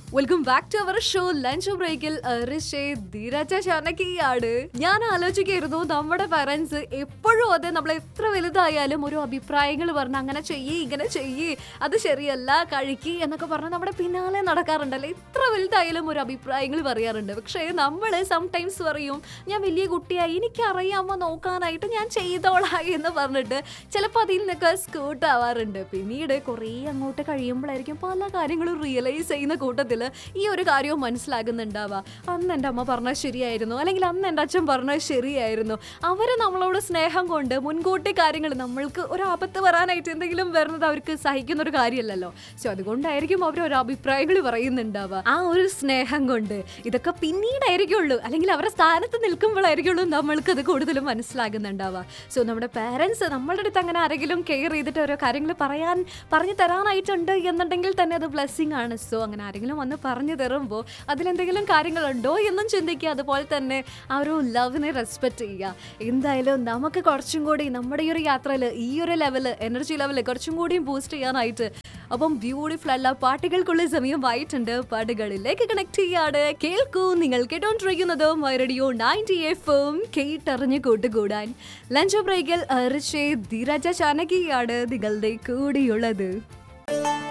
welcome back to our show lunch ബ്രേക്കിൽ ധീരജ ചാനകിയാണ് ഞാൻ ആലോചിക്കായിരുന്നു നമ്മുടെ പാരന്റ്സ് എപ്പോഴും അതെ നമ്മൾ എത്ര വലുതായാലും ഒരു അഭിപ്രായങ്ങൾ പറഞ്ഞ് അങ്ങനെ ചെയ്യേ ഇങ്ങനെ ചെയ്യേ അത് ശരിയല്ല കഴിക്കി എന്നൊക്കെ പറഞ്ഞ് നമ്മുടെ പിന്നാലെ നടക്കാറുണ്ടല്ലേ എത്ര വലുതായാലും ഒരു അഭിപ്രായങ്ങൾ പറയാറുണ്ട് പക്ഷേ നമ്മൾ സംടൈംസ് പറയും ഞാൻ വലിയ കുട്ടിയായി എനിക്കറിയാമോ നോക്കാനായിട്ട് ഞാൻ ചെയ്തോളാം എന്ന് പറഞ്ഞിട്ട് ചിലപ്പോൾ അതിൽ നിന്നൊക്കെ സ്കൂട്ട് ആവാറുണ്ട് പിന്നീട് കുറേ അങ്ങോട്ട് കഴിയുമ്പോഴായിരിക്കും പല കാര്യങ്ങളും റിയലൈസ് ചെയ്യുന്ന കൂട്ടത്തിൽ ഈ ഒരു കാര്യവും മനസ്സിലാകുന്നുണ്ടാവുക അന്ന് എൻ്റെ അമ്മ പറഞ്ഞത് ശരിയായിരുന്നു അല്ലെങ്കിൽ അന്ന് എൻ്റെ അച്ഛൻ പറഞ്ഞത് ശരിയായിരുന്നു അവർ നമ്മളോട് സ്നേഹം കൊണ്ട് മുൻകൂട്ടി കാര്യങ്ങൾ നമ്മൾക്ക് ഒരു ആപത്ത് വരാനായിട്ട് എന്തെങ്കിലും വരുന്നത് അവർക്ക് സഹിക്കുന്ന ഒരു കാര്യമല്ലല്ലോ സോ അതുകൊണ്ടായിരിക്കും അവർ ഒരു അഭിപ്രായങ്ങൾ പറയുന്നുണ്ടാവുക ആ ഒരു സ്നേഹം കൊണ്ട് ഇതൊക്കെ പിന്നീടായിരിക്കുള്ളൂ അല്ലെങ്കിൽ അവരുടെ സ്ഥാനത്ത് നിൽക്കുമ്പോഴായിരിക്കുള്ളൂ നമ്മൾക്ക് അത് കൂടുതലും മനസ്സിലാകുന്നുണ്ടാവുക സോ നമ്മുടെ പാരൻസ് നമ്മളുടെ അടുത്ത് അങ്ങനെ ആരെങ്കിലും കെയർ ചെയ്തിട്ട് ഓരോ കാര്യങ്ങൾ പറയാൻ പറഞ്ഞു തരാനായിട്ടുണ്ട് എന്നുണ്ടെങ്കിൽ തന്നെ അത് ബ്ലെസ്സിങ് ആണ് സോ അങ്ങനെ ആരെങ്കിലും വന്ന് പറഞ്ഞു തരുമ്പോൾ അതിലെന്തെങ്കിലും കാര്യങ്ങളുണ്ടോ എന്നും ചിന്തിക്കുക അതുപോലെ തന്നെ ആ ഒരു ലവിനെ റെസ്പെക്ട് ചെയ്യുക എന്തായാലും നമുക്ക് കുറച്ചും കൂടി നമ്മുടെ ഈ ഒരു യാത്രയിൽ ഈ ഒരു ലെവല് എനർജി ലെവല് കുറച്ചും കൂടിയും ബൂസ്റ്റ് ചെയ്യാനായിട്ട് അപ്പം ബ്യൂട്ടിഫുൾ അല്ല പാട്ടുകൾക്കുള്ള സമയമായിട്ടുണ്ട് പാട്ടുകളിലേക്ക് കണക്ട് ചെയ്യാണ് കേൾക്കൂ നിങ്ങൾ കേട്ടോണ്ടിരിക്കുന്നത് റേഡിയോ നയൻറ്റി എഫും കേട്ടറിഞ്ഞ് കൂട്ടുകൂടാൻ ലഞ്ച് ബ്രേക്കിൽ ഋഷേ ധീരജ ചാനകിയാണ് നിങ്ങളുടെ കൂടിയുള്ളത്